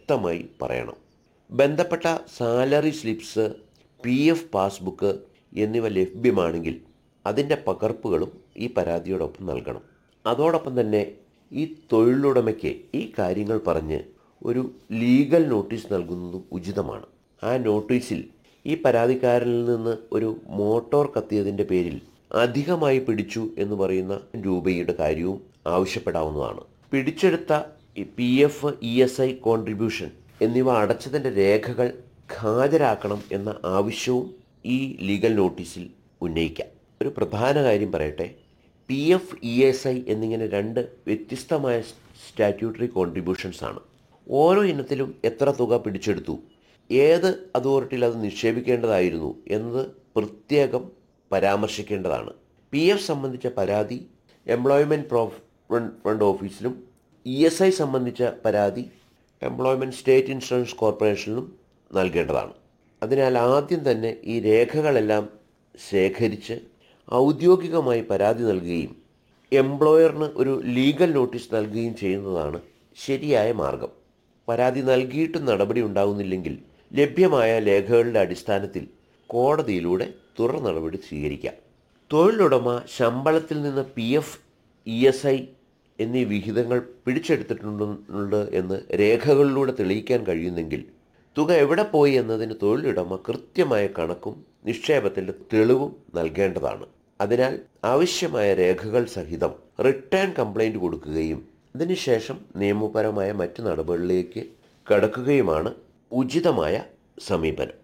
വ്യക്തമായി പറയണം ബന്ധപ്പെട്ട salary slips P F passbook എന്നിവ ലഭ്യമാണെങ്കിൽ അതിൻ്റെ പകർപ്പുകളും ഈ പരാതിയോടൊപ്പം നൽകണം അതോടൊപ്പം തന്നെ ഈ തൊഴിലുടമയ്ക്ക് ഈ കാര്യങ്ങൾ പറഞ്ഞ് ഒരു ലീഗൽ നോട്ടീസ് നൽകുന്നതും ഉചിതമാണ് ആ നോട്ടീസിൽ ഈ പരാതിക്കാരനിൽ നിന്ന് ഒരു മോട്ടോർ കത്തിയതിൻ്റെ പേരിൽ അധികമായി പിടിച്ചു എന്ന് പറയുന്ന രൂപയുടെ കാര്യവും ആവശ്യപ്പെടാവുന്നതാണ് പിടിച്ചെടുത്ത P F E S I contribution എന്നിവ അടച്ചതിൻ്റെ രേഖകൾ ഹാജരാക്കണം എന്ന ആവശ്യവും ഈ ലീഗൽ നോട്ടീസിൽ ഉന്നയിക്കാം ഒരു പ്രധാന കാര്യം പറയട്ടെ P F E S I എന്നിങ്ങനെ രണ്ട് വ്യത്യസ്തമായ സ്റ്റാറ്റ്യൂട്ടറി കോൺട്രിബ്യൂഷൻസ് ആണ് ഓരോ ഇനത്തിലും എത്ര തുക പിടിച്ചെടുത്തു ഏത് അതോറിറ്റിയിൽ അത് നിക്ഷേപിക്കേണ്ടതായിരുന്നു എന്നത് പ്രത്യേകം പരാമർശിക്കേണ്ടതാണ് പി എഫ് സംബന്ധിച്ച പരാതി എംപ്ലോയ്മെൻറ്റ് പ്രോവിഡൻറ്റ് ഫണ്ട് ഓഫീസിലും ഇ എസ് ഐ സംബന്ധിച്ച പരാതി എംപ്ലോയ്മെൻറ്റ് സ്റ്റേറ്റ് ഇൻഷുറൻസ് കോർപ്പറേഷനിലും നൽകേണ്ടതാണ് അതിനാൽ ആദ്യം തന്നെ ഈ രേഖകളെല്ലാം ശേഖരിച്ച് ഔദ്യോഗികമായി പരാതി നൽകുകയും എംപ്ലോയറിന് ഒരു ലീഗൽ നോട്ടീസ് നൽകുകയും ചെയ്യുന്നതാണ് ശരിയായ മാർഗം പരാതി നൽകിയിട്ടും നടപടി ഉണ്ടാകുന്നില്ലെങ്കിൽ ലഭ്യമായ രേഖകളുടെ അടിസ്ഥാനത്തിൽ കോടതിയിലൂടെ തുടർ നടപടി സ്വീകരിക്കാം തൊഴിലുടമ ശമ്പളത്തിൽ നിന്ന് P F E S I എന്നീ വിഹിതങ്ങൾ പിടിച്ചെടുത്തിട്ടുണ്ട് എന്ന് രേഖകളിലൂടെ തെളിയിക്കാൻ കഴിയുന്നെങ്കിൽ തുക എവിടെ പോയി എന്നതിന് തൊഴിലുടമ കൃത്യമായ കണക്കും നിക്ഷേപത്തിൻ്റെ തെളിവും നൽകേണ്ടതാണ് അതിനാൽ ആവശ്യമായ രേഖകൾ സഹിതം റിട്ടേൺ കംപ്ലൈൻറ്റ് കൊടുക്കുകയും അതിനുശേഷം നിയമപരമായ മറ്റു നടപടികളിലേക്ക് കടക്കുകയുമാണ് ഉചിതമായ സമീപനം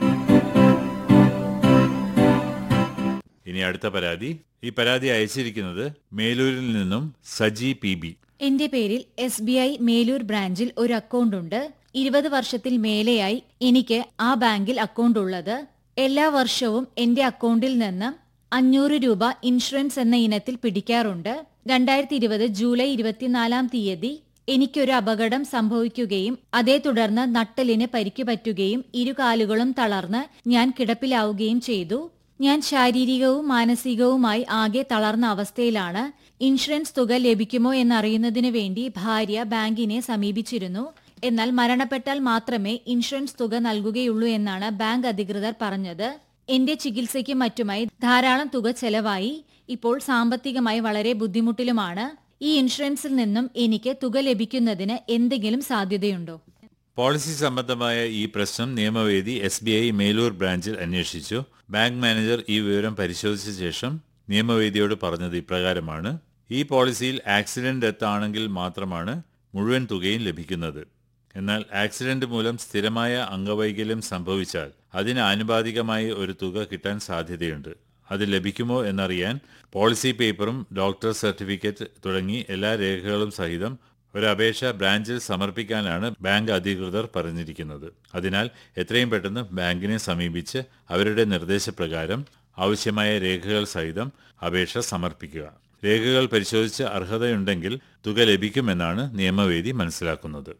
ഇനി അടുത്ത പരാതി ഈ പരാതി അയച്ചിരിക്കുന്നത് മേലൂരിൽ നിന്നും സജി പി ബി എന്റെ പേരിൽ എസ് ബി ഐ മേലൂർ ബ്രാഞ്ചിൽ ഒരു അക്കൗണ്ട് ഉണ്ട് ഇരുപത് വർഷത്തിൽ മേലെയായി എനിക്ക് ആ ബാങ്കിൽ അക്കൗണ്ട് ഉള്ളത് എല്ലാ വർഷവും എന്റെ അക്കൗണ്ടിൽ നിന്ന് അഞ്ഞൂറ് രൂപ ഇൻഷുറൻസ് എന്ന ഇനത്തിൽ പിടിക്കാറുണ്ട് രണ്ടായിരത്തി ഇരുപത് ജൂലൈ ഇരുപത്തിനാലാം തീയതി എനിക്കൊരു അപകടം സംഭവിക്കുകയും അതേ തുടർന്ന് നട്ടലിന് പരിക്ക് പറ്റുകയും ഇരുകാലുകളും തളർന്ന് ഞാൻ കിടപ്പിലാവുകയും ചെയ്തു ഞാൻ ശാരീരികവും മാനസികവുമായി ആകെ തളർന്ന അവസ്ഥയിലാണ് ഇൻഷുറൻസ് തുക ലഭിക്കുമോ എന്നറിയുന്നതിന് വേണ്ടി ഭാര്യ ബാങ്കിനെ സമീപിച്ചിരുന്നു എന്നാൽ മരണപ്പെട്ടാൽ മാത്രമേ ഇൻഷുറൻസ് തുക നൽകുകയുള്ളൂ എന്നാണ് ബാങ്ക് അധികൃതർ പറഞ്ഞത് എന്റെ ചികിത്സയ്ക്കും മറ്റുമായി ധാരാളം തുക ചെലവായി ഇപ്പോൾ സാമ്പത്തികമായി വളരെ ബുദ്ധിമുട്ടിലുമാണ് ഈ ഇൻഷുറൻസിൽ നിന്നും എനിക്ക് തുക ലഭിക്കുന്നതിന് എന്തെങ്കിലും സാധ്യതയുണ്ടോ പോളിസി സംബന്ധമായ ഈ പ്രശ്നം നിയമവേദി എസ് ബി ഐ മേലൂർ ബ്രാഞ്ചിൽ അന്വേഷിച്ചു ബാങ്ക് മാനേജർ ഈ വിവരം പരിശോധിച്ച ശേഷം നിയമവേദിയോട് പറഞ്ഞത് ഇപ്രകാരമാണ് ഈ പോളിസിയിൽ ആക്സിഡന്റ് ഡെത്ത് ആണെങ്കിൽ മാത്രമാണ് മുഴുവൻ തുകയും ലഭിക്കുന്നത് എന്നാൽ ആക്സിഡന്റ് മൂലം സ്ഥിരമായ അംഗവൈകല്യം സംഭവിച്ചാൽ അതിന് ആനുപാതികമായി ഒരു തുക കിട്ടാൻ സാധ്യതയുണ്ട് അത് ലഭിക്കുമോ എന്നറിയാൻ പോളിസി പേപ്പറും ഡോക്ടർ സർട്ടിഫിക്കറ്റ് തുടങ്ങി എല്ലാ രേഖകളും സഹിതം ഒരു അപേക്ഷ ബ്രാഞ്ചിൽ സമർപ്പിക്കാനാണ് ബാങ്ക് അധികൃതർ പറഞ്ഞിരിക്കുന്നത് അതിനാൽ എത്രയും പെട്ടെന്ന് ബാങ്കിനെ സമീപിച്ച് അവരുടെ നിർദ്ദേശപ്രകാരം ആവശ്യമായ രേഖകൾ സഹിതം അപേക്ഷ സമർപ്പിക്കുക രേഖകൾ പരിശോധിച്ച് അർഹതയുണ്ടെങ്കിൽ തുക ലഭിക്കുമെന്നാണ് നിയമവേദി മനസ്സിലാക്കുന്നത്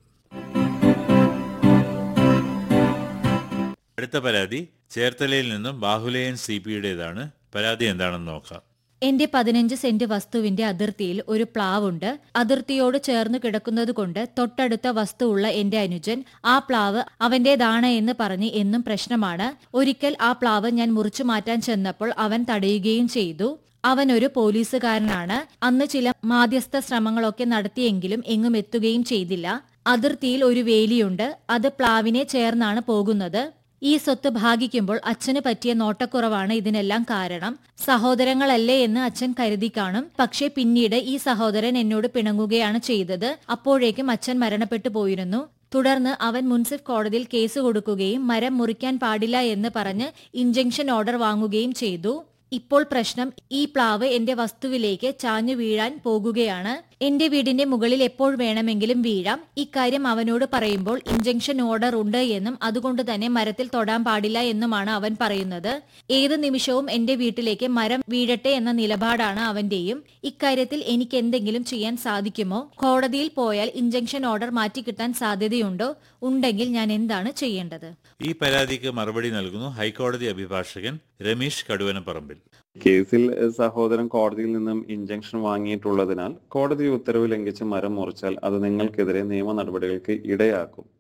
അടുത്ത പരാതി ചേർത്തലയിൽ നിന്നും ബാഹുലയൻ സി പിയുടേതാണ് പരാതി എന്താണെന്ന് നോക്കാം എന്റെ പതിനഞ്ച് സെന്റ് വസ്തുവിന്റെ അതിർത്തിയിൽ ഒരു പ്ലാവുണ്ട് അതിർത്തിയോട് ചേർന്ന് കിടക്കുന്നതുകൊണ്ട് തൊട്ടടുത്ത വസ്തുവുള്ള എന്റെ അനുജൻ ആ പ്ലാവ് അവന്റേതാണ് എന്ന് പറഞ്ഞ് എന്നും പ്രശ്നമാണ് ഒരിക്കൽ ആ പ്ലാവ് ഞാൻ മുറിച്ചു മാറ്റാൻ ചെന്നപ്പോൾ അവൻ തടയുകയും ചെയ്തു അവൻ ഒരു പോലീസുകാരനാണ് അന്ന് ചില മാധ്യസ്ഥ ശ്രമങ്ങളൊക്കെ നടത്തിയെങ്കിലും എങ്ങും എത്തുകയും ചെയ്തില്ല അതിർത്തിയിൽ ഒരു വേലിയുണ്ട് അത് പ്ലാവിനെ ചേർന്നാണ് പോകുന്നത് ഈ സ്വത്ത് ഭാഗിക്കുമ്പോൾ അച്ഛന് പറ്റിയ നോട്ടക്കുറവാണ് ഇതിനെല്ലാം കാരണം സഹോദരങ്ങളല്ലേ എന്ന് അച്ഛൻ കരുതി കാണും പക്ഷേ പിന്നീട് ഈ സഹോദരൻ എന്നോട് പിണങ്ങുകയാണ് ചെയ്തത് അപ്പോഴേക്കും അച്ഛൻ മരണപ്പെട്ടു പോയിരുന്നു തുടർന്ന് അവൻ മുൻസിഫ് കോടതിയിൽ കേസ് കൊടുക്കുകയും മരം മുറിക്കാൻ പാടില്ല എന്ന് പറഞ്ഞ് ഇഞ്ചക്ഷൻ ഓർഡർ വാങ്ങുകയും ചെയ്തു ഇപ്പോൾ പ്രശ്നം ഈ പ്ലാവ് എന്റെ വസ്തുവിലേക്ക് ചാഞ്ഞു വീഴാൻ പോകുകയാണ് എന്റെ വീടിന്റെ മുകളിൽ എപ്പോൾ വേണമെങ്കിലും വീഴാം ഇക്കാര്യം അവനോട് പറയുമ്പോൾ ഇഞ്ചക്ഷൻ ഓർഡർ ഉണ്ട് എന്നും അതുകൊണ്ട് തന്നെ മരത്തിൽ തൊടാൻ പാടില്ല എന്നുമാണ് അവൻ പറയുന്നത് ഏത് നിമിഷവും എന്റെ വീട്ടിലേക്ക് മരം വീഴട്ടെ എന്ന നിലപാടാണ് അവന്റെയും ഇക്കാര്യത്തിൽ എനിക്ക് എന്തെങ്കിലും ചെയ്യാൻ സാധിക്കുമോ കോടതിയിൽ പോയാൽ ഇഞ്ചക്ഷൻ ഓർഡർ മാറ്റിക്കിട്ടാൻ സാധ്യതയുണ്ടോ ഉണ്ടെങ്കിൽ ഞാൻ എന്താണ് ചെയ്യേണ്ടത് ഈ പരാതിക്ക് മറുപടി നൽകുന്നു ഹൈക്കോടതി അഭിഭാഷകൻ രമേശ് കടുവനപ്പറമ്പിൽ കേസിൽ സഹോദരൻ കോടതിയിൽ നിന്നും ഇഞ്ചക്ഷൻ വാങ്ങിയിട്ടുള്ളതിനാൽ കോടതി ഉത്തരവ് ലംഘിച്ച് മരം മുറിച്ചാൽ അത് നിങ്ങൾക്കെതിരെ നിയമ നടപടികൾക്ക് ഇടയാക്കും